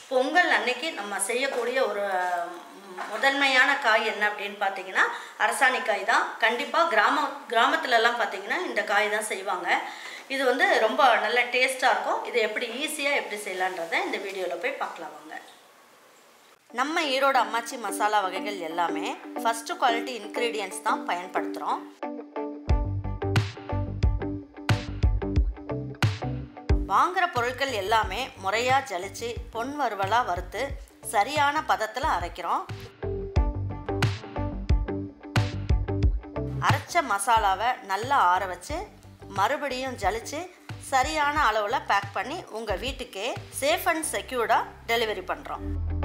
பொங்கல் அன்னைக்கு நம்ம செய்யக்கூடிய ஒரு ம், முதன்மையான காய் என்ன அப்படின்னு பார்த்தீங்கன்னா அரசாணிக்காய் தான் கண்டிப்பாக கிராம கிராமத்துலலாம் பார்த்தீங்கன்னா இந்த காய் தான் செய்வாங்க இது வந்து ரொம்ப நல்ல டேஸ்ட்டாக இருக்கும் இதை எப்படி ஈஸியாக எப்படி செய்யலான்றதை இந்த வீடியோவில் போய் பார்க்கலாம் வாங்க நம்ம ஈரோடு அம்மாச்சி மசாலா வகைகள் எல்லாமே ஃபஸ்ட்டு குவாலிட்டி இன்க்ரீடியன்ட்ஸ் தான் பயன்படுத்துகிறோம் வாங்குகிற பொருட்கள் எல்லாமே முறையாக ஜலிச்சு பொன் வறுவலாக வறுத்து சரியான பதத்தில் அரைக்கிறோம் அரைச்ச மசாலாவை நல்லா ஆற வச்சு மறுபடியும் ஜலிச்சு சரியான அளவில் பேக் பண்ணி உங்கள் வீட்டுக்கே சேஃப் அண்ட் செக்யூர்டாக டெலிவரி பண்ணுறோம்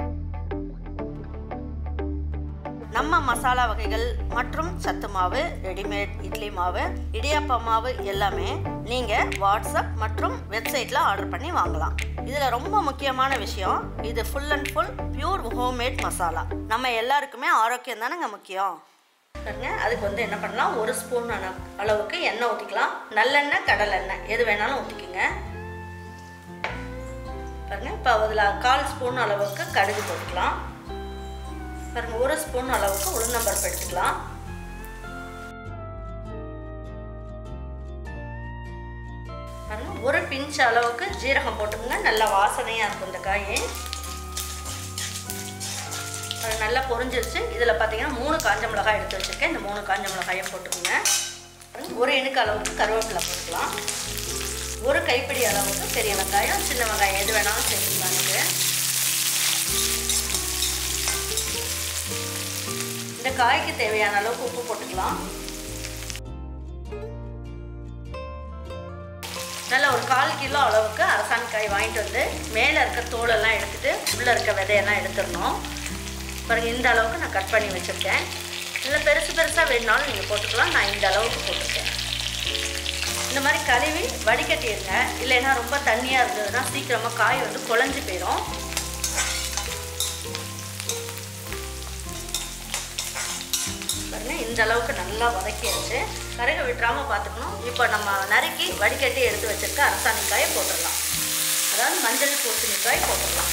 நம்ம மசாலா வகைகள் மற்றும் சத்து மாவு ரெடிமேட் இட்லி மாவு இடியாப்ப மாவு எல்லாமே நீங்கள் வாட்ஸ்அப் மற்றும் வெப்சைட்டில் ஆர்டர் பண்ணி வாங்கலாம் இதில் ரொம்ப முக்கியமான விஷயம் இது full and full pure homemade masala நம்ம எல்லாருக்குமே ஆரோக்கியம் தானேங்க முக்கியம் பாருங்க அதுக்கு வந்து என்ன பண்ணலாம் ஒரு ஸ்பூன் அளவுக்கு எண்ணெய் ஊற்றிக்கலாம் நல்லெண்ணெய் கடலெண்ணெய் எது வேணாலும் ஊற்றிக்குங்க பாருங்க இப்போ அதில் கால் ஸ்பூன் அளவுக்கு கடுகு போட்டுக்கலாம் பாருங்க ஒரு ஸ்பூன் அளவுக்கு உளுந்தம்பருப்பு எடுத்துக்கலாம் பாருங்க ஒரு பிஞ்ச் அளவுக்கு ஜீரகம் போட்டுக்கோங்க நல்லா வாசனையாக இருக்கும் இந்த காய் அது நல்லா பொரிஞ்சிருச்சு இதில் பார்த்தீங்கன்னா மூணு காஞ்ச மிளகாய் எடுத்து வச்சுருக்கேன் இந்த மூணு காஞ்ச மிளகாயை போட்டுக்கோங்க ஒரு இணுக்கு அளவுக்கு கருவேப்பிலை போட்டுக்கலாம் ஒரு கைப்பிடி அளவுக்கு பெரிய வெங்காயம் சின்ன வெங்காயம் எது வேணாலும் சேர்த்துக்கலாம் இதுக்கு இந்த காய்க்கு தேவையான அளவுக்கு உப்பு போட்டுக்கலாம் நல்ல ஒரு கால் கிலோ அளவுக்கு அரசாணி காய் வாங்கிட்டு வந்து மேலே இருக்க தோலெல்லாம் எடுத்துட்டு உள்ளே இருக்க விதையெல்லாம் எடுத்துடணும் பாருங்க இந்த அளவுக்கு நான் கட் பண்ணி வச்சுருக்கேன் இல்லை பெருசு பெருசாக வேணுனாலும் நீங்கள் போட்டுக்கலாம் நான் இந்த அளவுக்கு போட்டிருக்கேன் இந்த மாதிரி கழுவி வடிகட்டிடுங்க இல்லைன்னா ரொம்ப தண்ணியாக இருந்ததுன்னா சீக்கிரமாக காய் வந்து குழஞ்சி போயிடும் பாருங்க இந்த அளவுக்கு நல்லா வதக்கியாச்சு கருக விட்டுறாமல் பார்த்துக்கணும் இப்போ நம்ம நறுக்கி வடிகட்டி எடுத்து வச்சிருக்க அரசாணிக்காயை போட்டுடலாம் அதாவது மஞ்சள் பூசணிக்காய் போட்டுடலாம்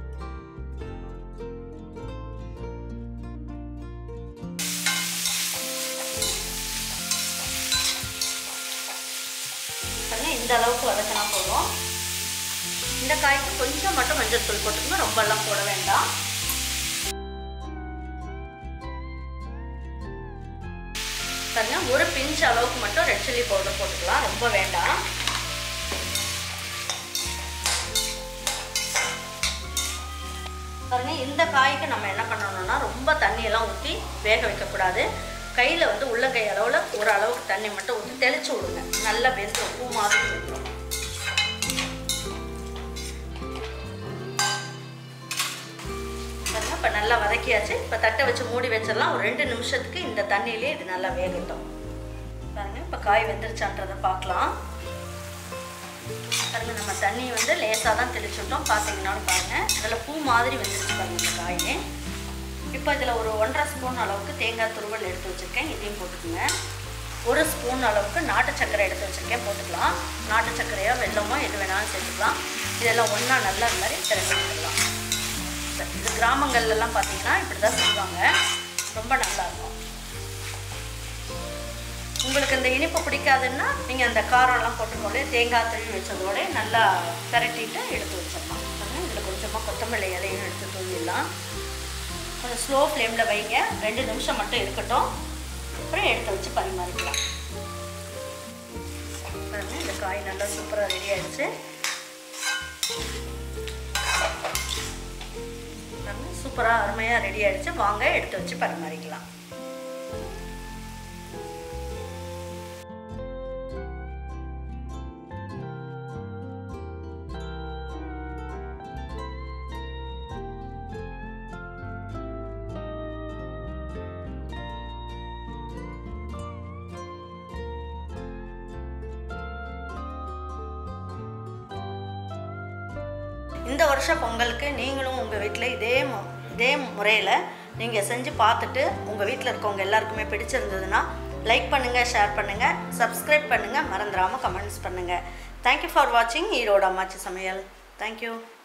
பாருங்க இந்த அளவுக்கு வதக்கினா போதும் இந்த காய்க்கு கொஞ்சம் மட்டும் மஞ்சள் தூள் போட்டுக்கணும் ரொம்பலாம் போட வேண்டாம் பாருங்க ஒரு பிஞ்ச் அளவுக்கு மட்டும் ரெட் சில்லி பவுடர் போட்டுக்கலாம் ரொம்ப வேண்டாம் பாருங்க இந்த காய்க்கு நம்ம என்ன பண்ணணும்னா ரொம்ப தண்ணியெல்லாம் ஊற்றி வேக வைக்கக்கூடாது கையில் வந்து உள்ளங்கை அளவில் ஒரு அளவுக்கு தண்ணி மட்டும் ஊற்றி தெளிச்சு விடுங்க நல்லா வெந்துடும் பூ மாதிரி வெந்துடும் பாருங்க இப்போ நல்லா வதக்கியாச்சு இப்போ தட்டை வச்சு மூடி வச்சிடலாம் ஒரு ரெண்டு நிமிஷத்துக்கு இந்த தண்ணியிலே இது நல்லா வேகட்டும் பாருங்க இப்போ காய் வெந்துருச்சான்றதை பார்க்கலாம் பாருங்க நம்ம தண்ணி வந்து லேசாக தான் தெளிச்சுட்டோம் பார்த்தீங்கன்னாலும் பாருங்க இதில் பூ மாதிரி வெந்துருச்சு பாருங்க இந்த காய் இப்போ இதில் ஒரு ஒன்றரை ஸ்பூன் அளவுக்கு தேங்காய் துருவல் எடுத்து வச்சுருக்கேன் இதையும் போட்டுக்கோங்க ஒரு ஸ்பூன் அளவுக்கு நாட்டு சர்க்கரை எடுத்து வச்சுருக்கேன் போட்டுக்கலாம் நாட்டு சர்க்கரையோ வெல்லமோ எது வேணாலும் சேர்த்துக்கலாம் இதெல்லாம் ஒன்றா நல்லா இந்த மாதிரி திறந்து விட்டுடலாம் இது கிராமங்கள்லாம் பார்த்தீங்கன்னா இப்படி தான் செய்வாங்க ரொம்ப நல்லாயிருக்கும் உங்களுக்கு இந்த இனிப்பு பிடிக்காதுன்னா நீங்கள் அந்த காரம்லாம் போட்டுக்கோலே தேங்காய் துருவி வச்சதோட நல்லா திரட்டிட்டு எடுத்து வச்சிடலாம் இதில் கொஞ்சமாக கொத்தமல்லி இலையும் எடுத்து தூவிடலாம் கொஞ்சம் ஸ்லோ ஃப்ளேமில் வைங்க ரெண்டு நிமிஷம் மட்டும் இருக்கட்டும் அப்புறம் எடுத்து வச்சு பரிமாறிக்கலாம் பாருங்க இந்த காய் நல்லா சூப்பராக ரெடி ஆயிடுச்சு சூப்பராக அருமையாக ரெடி ஆயிடுச்சு வாங்க எடுத்து வச்சு பரிமாறிக்கலாம் இந்த வருஷம் பொங்கலுக்கு நீங்களும் உங்கள் வீட்டில் இதே மு- இதே முறையில் நீங்கள் செஞ்சு பார்த்துட்டு உங்கள் வீட்டில் இருக்கவங்க எல்லாருக்குமே பிடிச்சிருந்ததுன்னா லைக் பண்ணுங்கள் ஷேர் பண்ணுங்கள் சப்ஸ்கிரைப் பண்ணுங்கள் மறந்துடாமல் கமெண்ட்ஸ் பண்ணுங்கள் தேங்க்யூ ஃபார் வாட்சிங் ஈரோடு அம்மாச்சி சமையல் தேங்க்யூ